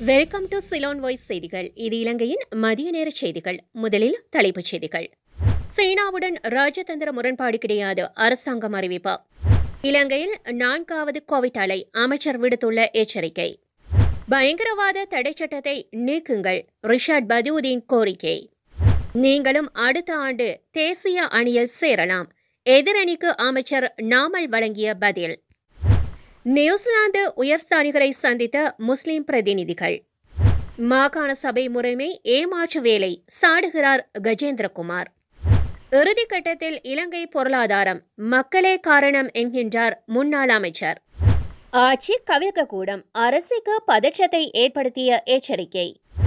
welcome to Ceylon voice செய்திகள் இது இலங்கையின் மதிய நேர செய்திகள் முதலில் தலைப்புச் செய்திகள் சீனாவுடன் ராஜதந்திர முரண்பாடு கிடையாது அரசாங்கம் அறிவிப்பு இலங்கையில் நான்காவது கோவிட் அலை அமைச்சர் விடுத்துள்ள எச்சரிக்கை பயங்கரவாத தடை சட்டத்தை நீக்குங்கள் ரிஷாட் பதூதீன் கோரிக்கை நீங்களும் அடுத்த ஆண்டு தேசிய அணியில் சேரலாம் எதிரணிக்கு அமைச்சர் நாமல் வழங்கிய பதில் நியூசிலாந்து உயர்ஸ்தானிகரை சந்தித்த முஸ்லிம் பிரதிநிதிகள் மாகாண சபை முறைமை ஏமாற்று வேலை சாடுகிறார் கஜேந்திரகுமார் இறுதிக்கட்டத்தில் இலங்கை பொருளாதாரம் மக்களே காரணம் என்கின்றார் முன்னாள் அமைச்சர் ஆட்சி கவிழ்க்கக்கூடும் அரசுக்கு பதற்றத்தை ஏற்படுத்திய எச்சரிக்கை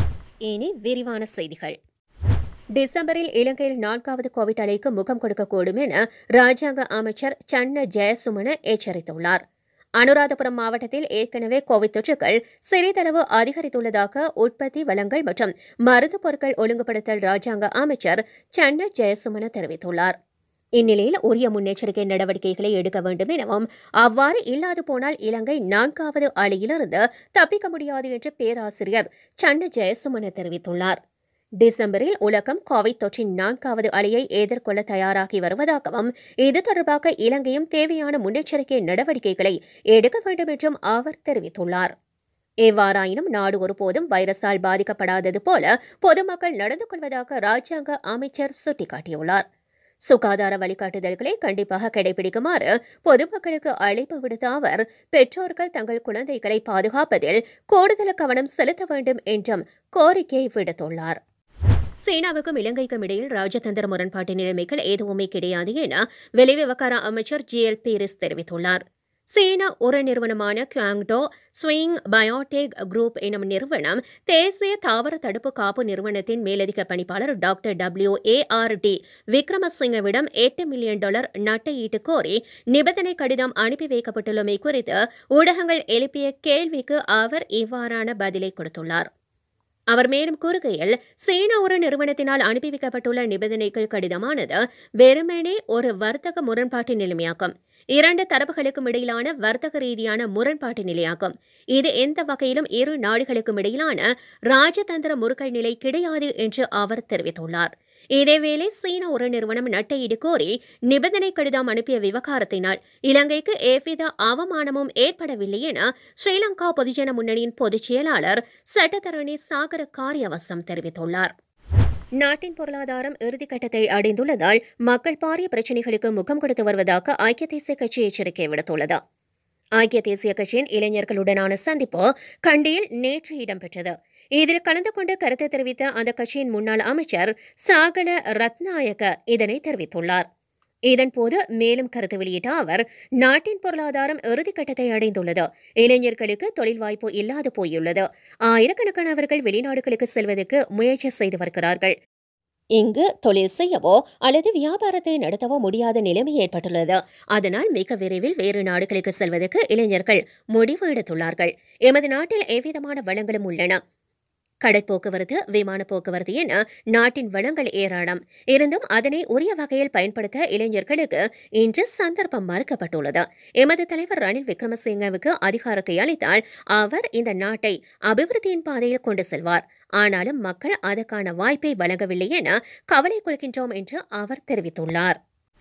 இனி விரிவான செய்திகள் டிசம்பரில் இலங்கையில் நான்காவது கோவிட் அலைக்கு முகம் கொடுக்கக்கூடும் என ராஜாங்க அமைச்சர் சன்ன ஜெயசுமன எச்சரித்துள்ளார் அனுராதபுரம் மாவட்டத்தில் ஏற்கனவே கோவிட் தொற்றுகள் சிறிதளவு அதிகரித்துள்ளதாக உற்பத்தி வளங்கள் மற்றும் மருந்து பொருட்கள் ஒழுங்குபடுத்தல் ராஜாங்க அமைச்சர் சன்ன ஜெயசுமன தெரிவித்துள்ளார் இந்நிலையில் உரிய முன்னெச்சரிக்கை நடவடிக்கைகளை எடுக்க வேண்டும் எனவும் அவ்வாறு இல்லாது போனால் இலங்கை நான்காவது அலையிலிருந்து தப்பிக்க முடியாது என்று பேராசிரியர் சன்ன ஜெயசுமன தெரிவித்துள்ளார் டிசம்பரில் உலகம் கோவிட் தொற்றின் நான்காவது அலையை எதிர்கொள்ள தயாராகி வருவதாகவும் இது தொடர்பாக இலங்கையும் தேவையான முன்னெச்சரிக்கை நடவடிக்கைகளை எடுக்க வேண்டும் என்றும் அவர் தெரிவித்துள்ளார் எவ்வாறாயினும் நாடு ஒருபோதும் வைரஸால் பாதிக்கப்படாதது போல பொதுமக்கள் நடந்து கொள்வதாக ராஜாங்க அமைச்சர் சுட்டிக்காட்டியுள்ளார் சுகாதார வழிகாட்டுதல்களை கண்டிப்பாக கடைபிடிக்குமாறு பொதுமக்களுக்கு அழைப்பு விடுத்த அவர் பெற்றோர்கள் தங்கள் குழந்தைகளை பாதுகாப்பதில் கூடுதல் கவனம் செலுத்த வேண்டும் என்றும் கோரிக்கை விடுத்துள்ளார் சீனாவுக்கும் இலங்கைக்கும் இடையில் ராஜதந்திர முரண்பாட்டு நிலைமைகள் எதுவுமே கிடையாது என வெளிவிவகார அமைச்சர் ஜி எல் பீரிஸ் தெரிவித்துள்ளார் சீன ஒரு நிறுவனமான குவாங்டோ ஸ்விங் பயோடெக் குரூப் எனும் நிறுவனம் தேசிய தாவர தடுப்பு காப்பு நிறுவனத்தின் மேலதிக பணிப்பாளர் doctor W A R D விக்ரமசிங்கவிடம் எட்டு மில்லியன் டாலர் நட்டையீட்டு கோரி நிபந்தனை கடிதம் அனுப்பி வைக்கப்பட்டுள்ளமை குறித்து ஊடகங்கள் எழுப்பிய கேள்விக்கு அவர் இவ்வாறான பதிலை கொடுத்துள்ளார் அவர் மேலும் கூறுகையில் சீன ஒரு நிறுவனத்தினால் அனுப்பி வைக்கப்பட்டுள்ள நிபந்தனைகள் கடிதமானது வெறுமனே ஒரு வர்த்தக முரண்பாட்டு நிலைமையாகும் இரண்டு தரப்புகளுக்கும் இடையிலான வர்த்தக ரீதியான முரண்பாட்டு நிலையாகும் இது எந்த வகையிலும் இரு நாடுகளுக்கும் இடையிலான ராஜதந்திர முறுக்கல் நிலை கிடையாது என்று அவர் தெரிவித்துள்ளார் இதேவேளை சீன ஒரு நிறுவனம் நட்டையீடு கோரி நிபந்தனை கடிதம் அனுப்பிய விவகாரத்தினால் இலங்கைக்கு எவ்வித அவமானமும் ஏற்படவில்லை என ஸ்ரீலங்கா பொதுஜன முன்னணியின் பொதுச் செயலாளர் சட்டத்தரணி சாகர காரியவசம் தெரிவித்துள்ளார் நாட்டின் பொருளாதாரம் இறுதிக்கட்டத்தை அடைந்துள்ளதால் மக்கள் பாரிய பிரச்சினைகளுக்கு முகம் கொடுத்து வருவதாக ஐக்கிய தேசிய கட்சி எச்சரிக்கை விடுத்துள்ளது ஐக்கிய தேசிய கட்சியின் இளைஞர்களுடனான சந்திப்பு கண்டியில் நேற்று இடம்பெற்றது இதில் கலந்து கொண்டு கருத்து தெரிவித்த அந்த கட்சியின் முன்னாள் அமைச்சர் சாகல ரத்நாயக்க இதனை தெரிவித்துள்ளார் இதன்போது மேலும் கருத்து வெளியிட்ட அவர் நாட்டின் பொருளாதாரம் இறுதிக்கட்டத்தை அடைந்துள்ளது இளைஞர்களுக்கு தொழில் வாய்ப்பு இல்லாது போயுள்ளது ஆயிரக்கணக்கானவர்கள் வெளிநாடுகளுக்கு செல்வதற்கு முயற்சி செய்து வருகிறார்கள் இங்கு தொழில் செய்யவோ அல்லது வியாபாரத்தை நடத்தவோ முடியாத நிலைமை ஏற்பட்டுள்ளது அதனால் மிக விரைவில் வேறு நாடுகளுக்கு செல்வதற்கு இளைஞர்கள் முடிவு எடுத்துள்ளார்கள் எமது நாட்டில் எவ்விதமான வளங்களும் உள்ளன கடற்போக்குவரத்து விமான போக்குவரத்து என நாட்டின் வளங்கள் ஏராளம் இருந்தும் அதனை உரிய வகையில் பயன்படுத்த இளைஞர்களுக்கு இன்று சந்தர்ப்பம் மறுக்கப்பட்டுள்ளது எமது தலைவர் ரணில் விக்ரமசிங்கவுக்கு அதிகாரத்தை அளித்தால் அவர் இந்த நாட்டை அபிவிருத்தியின் பாதையில் கொண்டு செல்வார் ஆனாலும் மக்கள் அதற்கான வாய்ப்பை வழங்கவில்லை என கவலை கொள்கின்றோம் என்று அவர் தெரிவித்துள்ளார்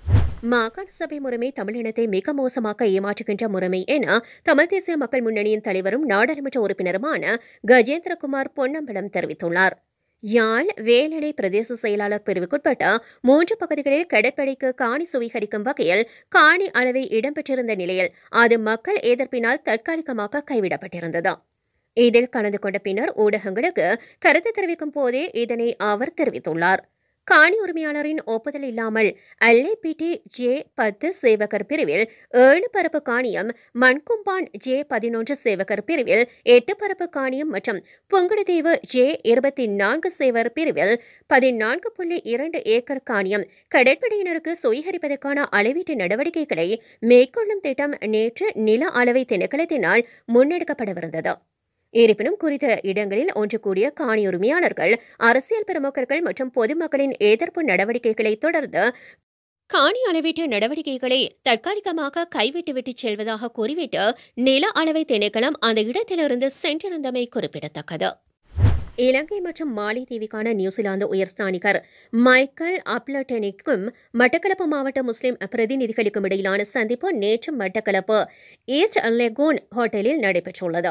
மாகாண சபை முறைமை தமிழினத்தை மிக மோசமாக ஏமாற்றுகின்ற முறைமை என தமிழ் தேசிய மக்கள் முன்னணியின் தலைவரும் நாடாளுமன்ற உறுப்பினருமான கஜேந்திரகுமார் பொன்னம்பலம் தெரிவித்துள்ளார் யாழ் வேலணை பிரதேச செயலாளர் பிரிவுக்குட்பட்ட மூன்று பகுதிகளில் கடற்படைக்கு காணி சுவீகரிக்கும் வகையில் காணி அளவை இடம்பெற்றிருந்த நிலையில் அது மக்கள் எதிர்ப்பினால் தற்காலிகமாக கைவிடப்பட்டிருந்தது இதில் கலந்து கொண்ட பின்னர் ஊடகங்களுக்கு கருத்து தெரிவிக்கும் போதே இதனை அவர் தெரிவித்துள்ளார் காணி உரிமையாளரின் ஒப்புதல் இல்லாமல் எல்ஏபிடி ஜே பத்து சேவகர் பிரிவில் ஏழு பரப்பு காணியம் மண்கும்பான் ஜே பதினொன்று சேவகர் பிரிவில் எட்டு பரப்பு காணியம் மற்றும் புங்குடுதீவு ஜே இருபத்தி நான்கு சேவர் பிரிவில் பதினான்கு புள்ளி இரண்டு ஏக்கர் காணியம் கடற்படையினருக்கு சுயகரிப்பதற்கான அளவீட்டு நடவடிக்கைகளை மேற்கொள்ளும் திட்டம் நேற்று நில அளவை திணைக்களத்தினால் முன்னெடுக்கப்படவிருந்தது இருப்பினும் குறித்த இடங்களில் ஒன்று கூடிய காணி உரிமையாளர்கள் அரசியல் பிரமுகர்கள் மற்றும் பொதுமக்களின் எதிர்ப்பு நடவடிக்கைகளை தொடர்ந்து காணி அளவீட்டு நடவடிக்கைகளை தற்காலிகமாக கைவிட்டுவிட்டு செல்வதாக கூறிவிட்டு நில அளவை திணைக்களம் அந்த இடத்திலிருந்து சென்றிருந்தமை குறிப்பிடத்தக்கது இலங்கை மற்றும் மாலைத்தீவுக்கான நியூசிலாந்து உயர்ஸ்தானிகர் மைக்கேல் அப்லட்டனிக்கும் மட்டக்களப்பு மாவட்ட முஸ்லிம் பிரதிநிதிகளுக்கும் இடையிலான சந்திப்பு நேற்று மட்டக்களப்பு ஈஸ்ட் லெகூன் ஹோட்டலில் நடைபெற்றுள்ளது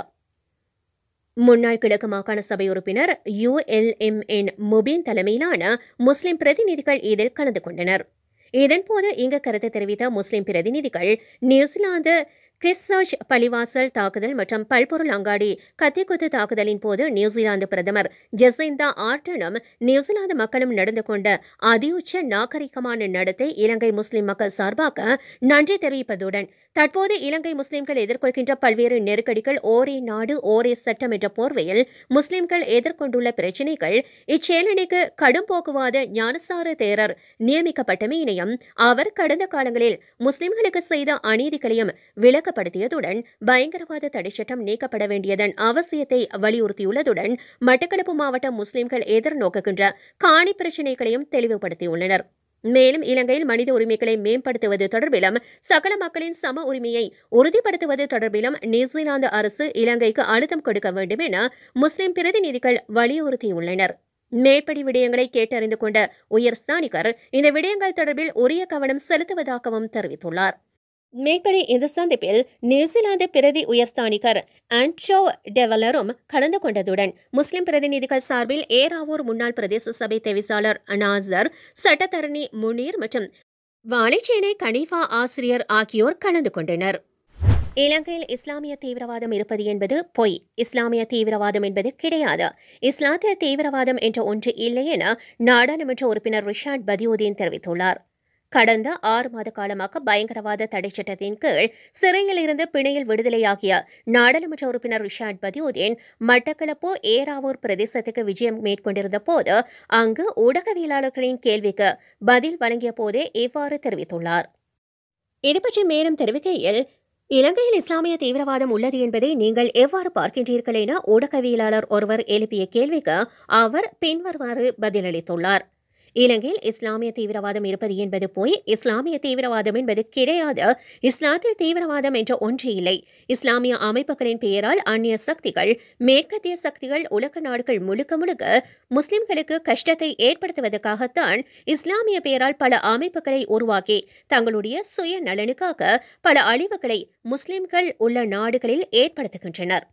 முன்னாள் கிழக்கு மாகாண சபை உறுப்பினர் யுஎல்எம்என் முபீன் தலைமையிலான முஸ்லிம் பிரதிநிதிகள் இதில் கலந்து கொண்டனர் இதன்போது இங்கு கருத்து தெரிவித்த முஸ்லிம் பிரதிநிதிகள் நியூசிலாந்து கிறிஸ்சர்ச் பள்ளிவாசல் தாக்குதல் மற்றும் பல்பொருள் அங்காடி கத்திக்குத்து தாக்குதலின் போது நியூசிலாந்து பிரதமர் ஜெசிந்தா ஆர்டனும் நியூசிலாந்து மக்களும் நடந்து கொண்ட அதியுச்ச நாகரிகமான நடத்தை இலங்கை முஸ்லிம் மக்கள் சார்பாக நன்றி தெரிவிப்பதுடன் தற்போது இலங்கை முஸ்லிம்கள் எதிர்கொள்கின்ற பல்வேறு நெருக்கடிகள் ஓரே நாடு ஓரே சட்டம் என்ற போர்வையில் முஸ்லிம்கள் எதிர்கொண்டுள்ள பிரச்சினைகள் இச்சேலனைக்கு கடும் போக்குவாத ஞானசார தேரர் நியமிக்கப்பட்டமையினையும் அவர் கடந்த காலங்களில் முஸ்லிம்களுக்கு செய்த அநீதிகளையும் விளக்கப்படுத்தியதுடன் பயங்கரவாத தடைச்சட்டம் நீக்கப்பட வேண்டியதன் அவசியத்தை வலியுறுத்தியுள்ளதுடன் மட்டக்களப்பு மாவட்ட முஸ்லிம்கள் எதிர்நோக்குகின்ற காணி பிரச்சினைகளையும் தெளிவுபடுத்தியுள்ளனர் மேலும் இலங்கையில் மனித உரிமைகளை மேம்படுத்துவது தொடர்பிலும் சகல மக்களின் சம உரிமையை உறுதிப்படுத்துவது தொடர்பிலும் நியூசிலாந்து அரசு இலங்கைக்கு அழுத்தம் கொடுக்க வேண்டும் என முஸ்லிம் பிரதிநிதிகள் வலியுறுத்தியுள்ளனர் மேற்படி விடயங்களை கேட்டறிந்து கொண்ட உயர் ஸ்தானிகர் இந்த விடயங்கள் தொடர்பில் உரிய கவனம் செலுத்துவதாகவும் தெரிவித்துள்ளார் மேற்படி இந்த சந்திப்பில் நியூசிலாந்து பிரதி உயர்ஸ்தானிகர் ஆன்டோ டெவலரும் கலந்து கொண்டதுடன் முஸ்லிம் பிரதிநிதிகள் சார்பில் ஏராவூர் முன்னாள் பிரதேச சபை தெவிசாளர் நாசர் சட்டத்தரணி முனீர் மற்றும் வாழைச்சேனை கனிஃபா ஆசிரியர் ஆகியோர் கலந்து கொண்டனர் இலங்கையில் இஸ்லாமிய தீவிரவாதம் இருப்பது என்பது பொய் இஸ்லாமிய தீவிரவாதம் என்பது கிடையாது இஸ்லாத்திய தீவிரவாதம் என்ற ஒன்று இல்லை என நாடாளுமன்ற உறுப்பினர் ரிஷாட் பதியுதீன் தெரிவித்துள்ளார் கடந்த ஆறு மாத காலமாக பயங்கரவாத தடை சட்டத்தின் கீழ் சிறையில் இருந்து பிணையில் விடுதலையாகிய நாடாளுமன்ற உறுப்பினர் ரிஷாட் பதியுதீன் மட்டக்களப்பு ஏராவூர் பிரதேசத்துக்கு விஜயம் மேற்கொண்டிருந்த போது அங்கு ஊடகவியலாளர்களின் கேள்விக்கு பதில் வழங்கிய போதே இவ்வாறு தெரிவித்துள்ளார் இதுபற்றி மேலும் தெரிவிக்கையில் இலங்கையில் இஸ்லாமிய தீவிரவாதம் உள்ளது என்பதை நீங்கள் எவ்வாறு பார்க்கின்றீர்கள் என ஊடகவியலாளர் ஒருவர் எழுப்பிய கேள்விக்கு அவர் பின்வருமாறு பதிலளித்துள்ளார் இலங்கையில் இஸ்லாமிய தீவிரவாதம் இருப்பது என்பது போய் இஸ்லாமிய தீவிரவாதம் என்பது கிடையாது இஸ்லாத்தில் தீவிரவாதம் என்ற ஒன்று இல்லை இஸ்லாமிய அமைப்புகளின் பெயரால் அந்நிய சக்திகள் மேற்கத்திய சக்திகள் உலக நாடுகள் முழுக்க முழுக்க முஸ்லிம்களுக்கு கஷ்டத்தை ஏற்படுத்துவதற்காகத்தான் இஸ்லாமிய பெயரால் பல அமைப்புகளை உருவாக்கி தங்களுடைய சுய நலனுக்காக பல அழிவுகளை முஸ்லிம்கள் உள்ள நாடுகளில் ஏற்படுத்துகின்றனர்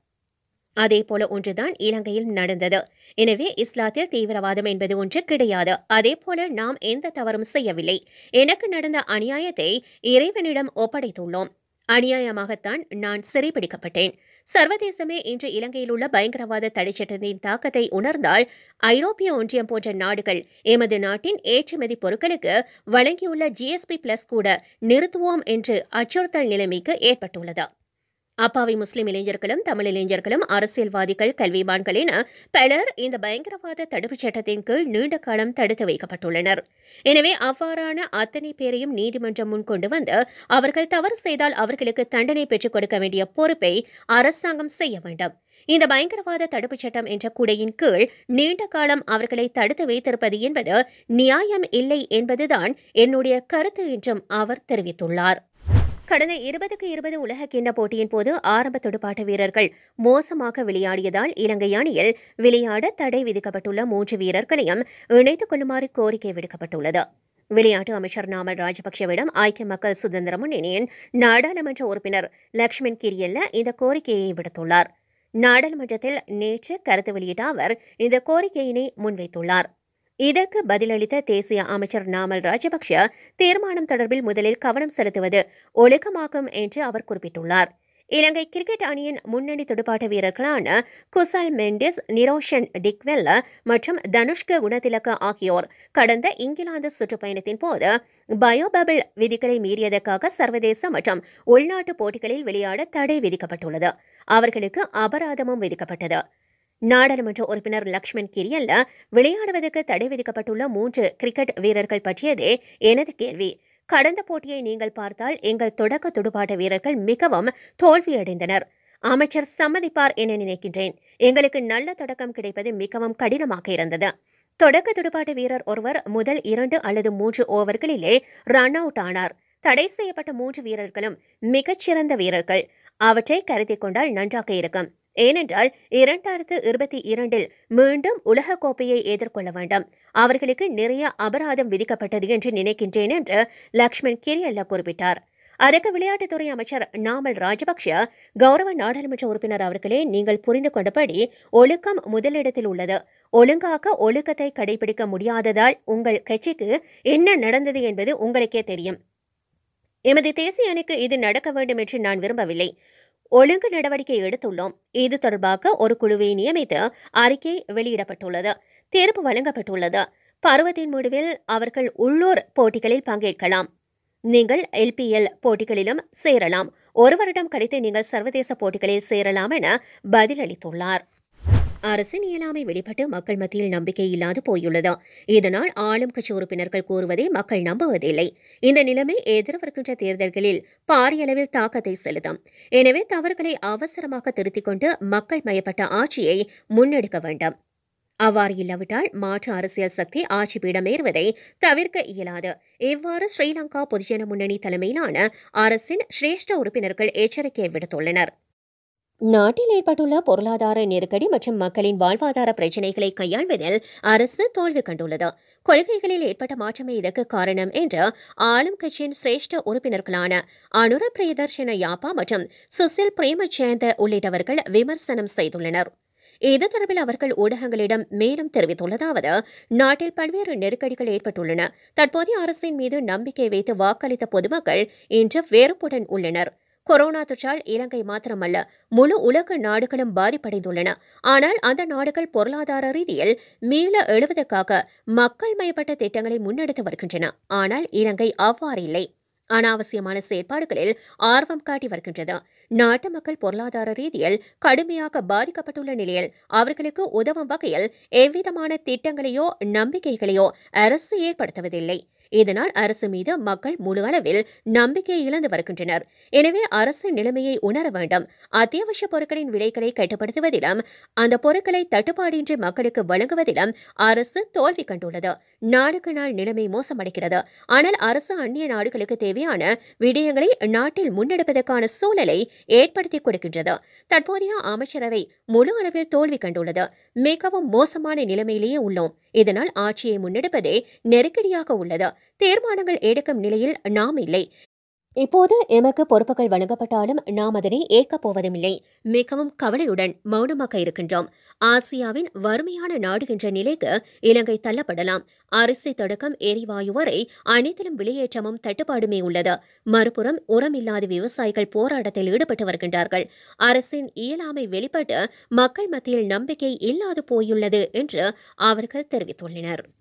அதேபோல ஒன்றுதான் இலங்கையில் நடந்தது எனவே இஸ்லாத்தில் தீவிரவாதம் என்பது ஒன்று கிடையாது அதேபோல நாம் எந்த தவறும் செய்யவில்லை எனக்கு நடந்த அநியாயத்தை இறைவனிடம் ஒப்படைத்துள்ளோம் அநியாயமாகத்தான் நான் சிறைபிடிக்கப்பட்டேன் சர்வதேசமே இன்று இலங்கையில் உள்ள பயங்கரவாத தடைச்சட்டத்தின் தாக்கத்தை உணர்ந்தால் ஐரோப்பிய ஒன்றியம் போன்ற நாடுகள் எமது நாட்டின் ஏற்றுமதி பொருட்களுக்கு வழங்கியுள்ள ஜிஎஸ்பி பிளஸ் கூட நிறுத்துவோம் என்று அச்சுறுத்தல் நிலைமைக்கு ஏற்பட்டுள்ளது அப்பாவி முஸ்லிம் இளைஞர்களும் தமிழ் இளைஞர்களும் அரசியல்வாதிகள் கல்விமான்கள் என பலர் இந்த பயங்கரவாத தடுப்புச் சட்டத்தின் கீழ் நீண்ட காலம் தடுத்து வைக்கப்பட்டுள்ளனர் எனவே அவ்வாறான அத்தனை பேரையும் நீதிமன்றம் முன் கொண்டு வந்து அவர்கள் தவறு செய்தால் அவர்களுக்கு தண்டனை பெற்றுக் கொடுக்க வேண்டிய பொறுப்பை அரசாங்கம் செய்ய வேண்டும் இந்த பயங்கரவாத தடுப்புச் சட்டம் என்ற குடையின் கீழ் நீண்ட காலம் அவர்களை தடுத்து வைத்திருப்பது என்பது நியாயம் இல்லை என்பதுதான் என்னுடைய கருத்து என்றும் அவர் தெரிவித்துள்ளார் கடந்த இருபதுக்கு இருபது உலக கிண்ண போட்டியின் போது ஆரம்ப துடுப்பாட்ட வீரர்கள் மோசமாக விளையாடியதால் இலங்கை அணியில் விளையாட தடை விதிக்கப்பட்டுள்ள மூன்று வீரர்களையும் இணைத்துக் கொள்ளுமாறு கோரிக்கை விடுக்கப்பட்டுள்ளது விளையாட்டு அமைச்சர் நாமல் ராஜபக்சவிடம் ஐக்கிய மக்கள் சுதந்திர முன்னணியின் நாடாளுமன்ற உறுப்பினர் லக்ஷ்மண் கிரியல்ல இந்த கோரிக்கையை விடுத்துள்ளார் நாடாளுமன்றத்தில் நேற்று கருத்து வெளியிட்ட அவர் இந்த கோரிக்கையினை முன்வைத்துள்ளார் இதற்கு பதிலளித்த தேசிய அமைச்சர் நாமல் ராஜபக்ஷ தீர்மானம் தொடர்பில் முதலில் கவனம் செலுத்துவது ஒழுக்கமாகும் என்று அவர் குறிப்பிட்டுள்ளார் இலங்கை கிரிக்கெட் அணியின் முன்னணி துடுப்பாட்ட வீரர்களான குசல் மெண்டிஸ் நிரோஷன் டிக்வெல்ல மற்றும் தனுஷ்க குணதிலக்க ஆகியோர் கடந்த இங்கிலாந்து சுற்றுப்பயணத்தின் போது பயோபபிள் விதிகளை மீறியதற்காக சர்வதேச மற்றும் உள்நாட்டு போட்டிகளில் விளையாட தடை விதிக்கப்பட்டுள்ளது அவர்களுக்கு அபராதமும் விதிக்கப்பட்டது நாடாளுமன்ற உறுப்பினர் லக்ஷ்மண் கிரியல்ல விளையாடுவதற்கு தடை விதிக்கப்பட்டுள்ள மூன்று கிரிக்கெட் வீரர்கள் பற்றியதே எனது கேள்வி கடந்த போட்டியை நீங்கள் பார்த்தால் எங்கள் தொடக்க துடுப்பாட்ட வீரர்கள் மிகவும் தோல்வியடைந்தனர் அமைச்சர் சம்மதிப்பார் என நினைக்கின்றேன் எங்களுக்கு நல்ல தொடக்கம் கிடைப்பது மிகவும் கடினமாக இருந்தது தொடக்க துடுப்பாட்ட வீரர் ஒருவர் முதல் இரண்டு அல்லது மூன்று ஓவர்களிலே ரன் அவுட் ஆனார் தடை செய்யப்பட்ட மூன்று வீரர்களும் மிகச்சிறந்த வீரர்கள் அவற்றை கருத்தில் கொண்டால் நன்றாக இருக்கும் ஏனென்றால் இரண்டாயிரத்து இருபத்தி இரண்டில் மீண்டும் உலகக்கோப்பையை எதிர்கொள்ள வேண்டும் அவர்களுக்கு நிறைய அபராதம் விதிக்கப்பட்டது என்று நினைக்கின்றேன் என்று லக்ஷ்மண் கிரியல்ல குறிப்பிட்டார் அதற்கு விளையாட்டுத்துறை அமைச்சர் நாமல் ராஜபக்ஷ கௌரவ நாடாளுமன்ற உறுப்பினர் அவர்களே நீங்கள் புரிந்து கொண்டபடி ஒழுக்கம் முதலிடத்தில் உள்ளது ஒழுங்காக ஒழுக்கத்தை கடைபிடிக்க முடியாததால் உங்கள் கட்சிக்கு என்ன நடந்தது என்பது உங்களுக்கே தெரியும் எமது தேசிய அணிக்கு இது நடக்க வேண்டும் என்று நான் விரும்பவில்லை ஒழுங்கு நடவடிக்கை எடுத்துள்ளோம் இது தொடர்பாக ஒரு குழுவை நியமித்து அறிக்கை வெளியிடப்பட்டுள்ளது தீர்ப்பு வழங்கப்பட்டுள்ளது பருவத்தின் முடிவில் அவர்கள் உள்ளூர் போட்டிகளில் பங்கேற்கலாம் நீங்கள் எல்பிஎல் போட்டிகளிலும் சேரலாம் ஒரு வருடம் கழித்து நீங்கள் சர்வதேச போட்டிகளில் சேரலாம் என பதிலளித்துள்ளார் அரசின் இயலாமை வெளிப்பட்டு மக்கள் மத்தியில் நம்பிக்கை இல்லாது போயுள்ளது இதனால் ஆளும் கட்சி உறுப்பினர்கள் கூறுவதை மக்கள் நம்புவதில்லை இந்த நிலைமை எதிர்வருகின்ற தேர்தல்களில் பாரிய அளவில் தாக்கத்தை செலுத்தும் எனவே தவறுகளை அவசரமாக திருத்திக் கொண்டு மக்கள் மயப்பட்ட ஆட்சியை முன்னெடுக்க வேண்டும் அவ்வாறு இல்லாவிட்டால் மாற்று அரசியல் சக்தி ஆட்சி பீடமேறுவதை தவிர்க்க இயலாது இவ்வாறு ஸ்ரீலங்கா பொதுஜன முன்னணி தலைமையிலான அரசின் சிரேஷ்ட உறுப்பினர்கள் எச்சரிக்கை விடுத்துள்ளனர் நாட்டில் ஏற்பட்டுள்ள பொருளாதார நெருக்கடி மற்றும் மக்களின் வாழ்வாதார பிரச்சினைகளை கையாள்வதில் அரசு தோல்வி கண்டுள்ளது கொள்கைகளில் ஏற்பட்ட மாற்றமே இதற்கு காரணம் என்று ஆளும் கட்சியின் சிரேஷ்ட உறுப்பினர்களான அனுர பிரியதர்ஷன யாப்பா மற்றும் சுசில் பிரேமச்சேந்த உள்ளிட்டவர்கள் விமர்சனம் செய்துள்ளனர் இது தொடர்பில் அவர்கள் ஊடகங்களிடம் மேலும் தெரிவித்துள்ளதாவது நாட்டில் பல்வேறு நெருக்கடிகள் ஏற்பட்டுள்ளன தற்போதைய அரசின் மீது நம்பிக்கை வைத்து வாக்களித்த பொதுமக்கள் இன்று வெறுப்புடன் உள்ளனர் கொரோனா தொற்றால் இலங்கை மாத்திரமல்ல முழு உலக நாடுகளும் பாதிப்படைந்துள்ளன ஆனால் அந்த நாடுகள் பொருளாதார ரீதியில் மீள எழுவதற்காக மக்கள் மயப்பட்ட திட்டங்களை முன்னெடுத்து வருகின்றன ஆனால் இலங்கை அவ்வாறு இல்லை அனாவசியமான செயற்பாடுகளில் ஆர்வம் காட்டி வருகின்றது நாட்டு மக்கள் பொருளாதார ரீதியில் கடுமையாக பாதிக்கப்பட்டுள்ள நிலையில் அவர்களுக்கு உதவும் வகையில் எவ்விதமான திட்டங்களையோ நம்பிக்கைகளையோ அரசு ஏற்படுத்துவதில்லை இதனால் அரசு மீது மக்கள் முழு அளவில் நம்பிக்கை இழந்து வருகின்றனர் எனவே அரசு நிலைமையை உணர வேண்டும் அத்தியாவசிய பொருட்களின் விலைகளை கட்டுப்படுத்துவதிலும் அந்த பொருட்களை தட்டுப்பாடின்றி மக்களுக்கு வழங்குவதிலும் அரசு தோல்வி கண்டுள்ளது நாளுக்கு நாள் நிலைமை மோசமடைகிறது ஆனால் அரசு அந்நிய நாடுகளுக்கு தேவையான விடயங்களை நாட்டில் முன்னெடுப்பதற்கான சூழலை ஏற்படுத்தி கொடுக்கின்றது தற்போதைய அமைச்சரவை முழு அளவில் தோல்வி கண்டுள்ளது மிகவும் மோசமான நிலைமையிலேயே உள்ளோம் இதனால் ஆட்சியை முன்னெடுப்பதே நெருக்கடியாக உள்ளது தீர்மானங்கள் எடுக்கும் நிலையில் நாம் இல்லை இப்போது எமக்கு பொறுப்புகள் வழங்கப்பட்டாலும் நாம் அதனை ஏற்கப் போவதுமில்லை மிகவும் கவலையுடன் மௌனமாக இருக்கின்றோம் ஆசியாவின் வறுமையான நாடு என்ற நிலைக்கு இலங்கை தள்ளப்படலாம் அரிசி தொடக்கம் எரிவாயு வரை அனைத்திலும் விலையேற்றமும் தட்டுப்பாடுமே உள்ளது மறுபுறம் உரமில்லாத விவசாயிகள் போராட்டத்தில் ஈடுபட்டு வருகின்றார்கள் அரசின் இயலாமை வெளிப்பட்டு மக்கள் மத்தியில் நம்பிக்கை இல்லாது போயுள்ளது என்று அவர்கள் தெரிவித்துள்ளனர்